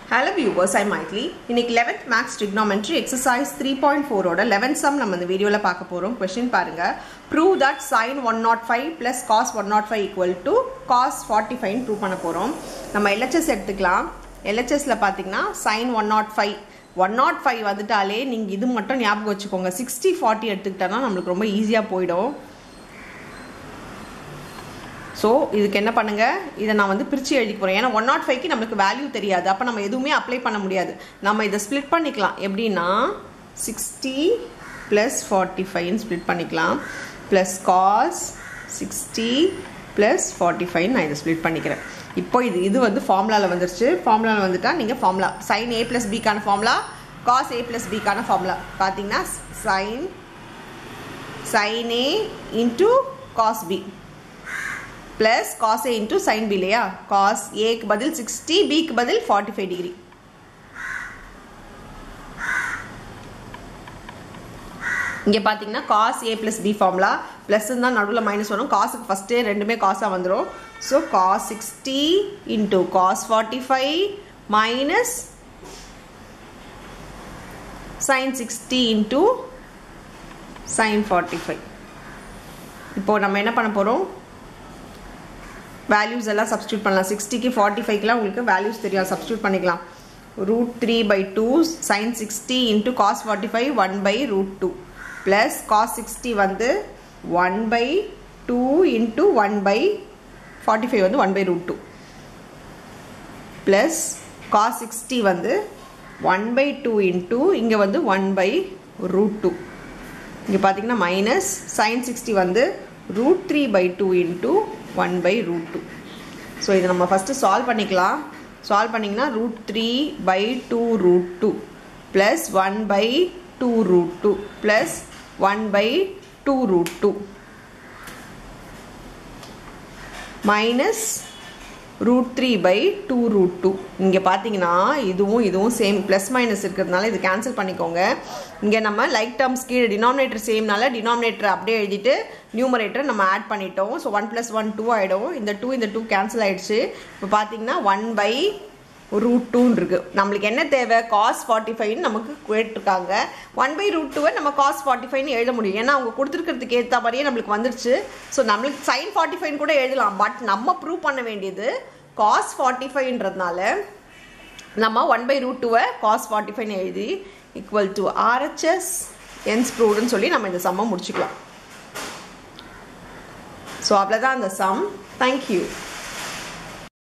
hello viewers ஐ மைட்லி இன்னைக்கு eleventh maths trigonometry exercise three point ஃபோரோட லெவன்த் சம் நம்ம இந்த வீடியோவில் பார்க்க போகிறோம் கொஸ்டின் பாருங்க prove that sine one not five plus cos one not five equal to cos forty ஃபைவ்னு ப்ரூவ் பண்ண போகிறோம் நம்ம எல்ஹெச்எஸ் எடுத்துக்கலாம் எல்ஹெச்எஸில் பார்த்தீங்கன்னா sine one not five one not five வந்துட்டாலே நீங்கள் இது மட்டும் ஞாபகம் வச்சுக்கோங்க சிக்ஸ்டி ஃபார்ட்டி எடுத்துக்கிட்டோன்னா நம்மளுக்கு ரொம்ப ஈஸியாக போயிடும் ஸோ இதுக்கு என்ன பண்ணுங்க இதை நான் வந்து பிரித்து எழுதி போகிறேன் ஏன்னா ஒன் நாட் ஃபைவ்க்கு நம்மளுக்கு வேல்யூ தெரியாது அப்போ நம்ம எதுவுமே அப்ளை பண்ண முடியாது நம்ம இதை ஸ்ப்ளிட் பண்ணிக்கலாம் எப்படின்னா சிக்ஸ்டி ப்ளஸ் ஃபார்ட்டி ஃபைவ்னு ஸ்ப்ளிட் பண்ணிக்கலாம் plus cos sixty plus forty five நான் இதை ஸ்ப்ளிட் பண்ணிக்கிறேன் இப்போ இது இது வந்து ஃபார்முலாவில் வந்துருச்சு ஃபார்முலாவில் வந்துட்டா நீங்கள் ஃபார்முலா சைன் ஏ ப்ளஸ் பிக்கான ஃபார்முலா காஸ் ஏ ப்ளஸ் பிக்கான ஃபார்முலா பார்த்தீங்கன்னா sine sine A into cos B plus cos a into sin b இல்லையா cos a க்கு பதில் 60 b க்கு பதில் 45 டிகிரி இங்க பாத்தீங்கன்னா cos a plus b formula plus தான் நடுவில் மைனஸ் வரும் காசுக்கு ஃபஸ்ட்டே ரெண்டுமே காசாக வந்துடும் so cos sixty into cos forty five minus sine sixty into sine forty five இப்போது நம்ம என்ன பண்ண போகிறோம் வேல்யூஸ் எல்லாம் சப்ஸ்டியூட் பண்ணலாம் சிக்ஸ்டிக்கு ஃபார்ட்டி ஃபைவ்க்குலாம் உங்களுக்கு வேல்யூஸ் தெரியும் சப்ஸ்டியூட் பண்ணிக்கலாம் root three by two sine sixty into cos forty five one by root two plus cos sixty வந்து one by two into one by forty five வந்து one by root two plus cos sixty வந்து one by two into இங்கே வந்து one by root two இங்கே பார்த்தீங்கன்னா minus sine sixty வந்து root three by two into one by root two so இதை நம்ம first solve பண்ணிக்கலாம் சால்வ் பண்ணிங்கன்னா root three by two root two plus one by two root two plus one by two root two minus root three by two root two இங்கே பார்த்தீங்கன்னா இதுவும் இதுவும் same plus minus இருக்கிறதுனால இது cancel பண்ணிக்கோங்க இங்கே நம்ம லைக் டேர்ம்ஸ் கீழே டினாமினேட்டர் சேம்னால டினாமினேட்டர் அப்படியே எழுதிட்டு நியூமரேட்டர் நம்ம ஆட் பண்ணிட்டோம் so one plus one two ஆகிடும் இந்த டூ இந்த டூ கேன்சல் ஆகிடுச்சு இப்போ பார்த்தீங்கன்னா ஒன் பை ரூட் டூன்னு இருக்குது நம்மளுக்கு என்ன தேவை காஸ் ஃபார்ட்டி ஃபைவ்னு நமக்கு கேட்டிருக்காங்க ஒன் பை ரூட் டூவை நம்ம காஸ் ஃபார்ட்டி ஃபைவ்னு எழுத முடியும் ஏன்னா அவங்க கொடுத்துருக்கிறதுக்கு ஏற்ற மாதிரியே நம்மளுக்கு வந்துருச்சு ஸோ நம்மளுக்கு சைன் ஃபார்ட்டி ஃபைவ் கூட எழுதலாம் பட் நம்ம ப்ரூவ் பண்ண வேண்டியது காஸ் ஃபார்ட்டி ஃபைவ்ன்றதுனால நம்ம ஒன் பை ரூட் டூவை காஸ் ஃபார்ட்டி ஃபைவ்னு எழுதி ஈக்குவல் டு ஆர்ஹெச்எஸ் என்ஸ் ப்ரூவ்டுன்னு சொல்லி நம்ம இந்த சம்மை முடிச்சுக்கலாம் ஸோ அவ்வளோதான் அந்த சம் தேங்க்யூ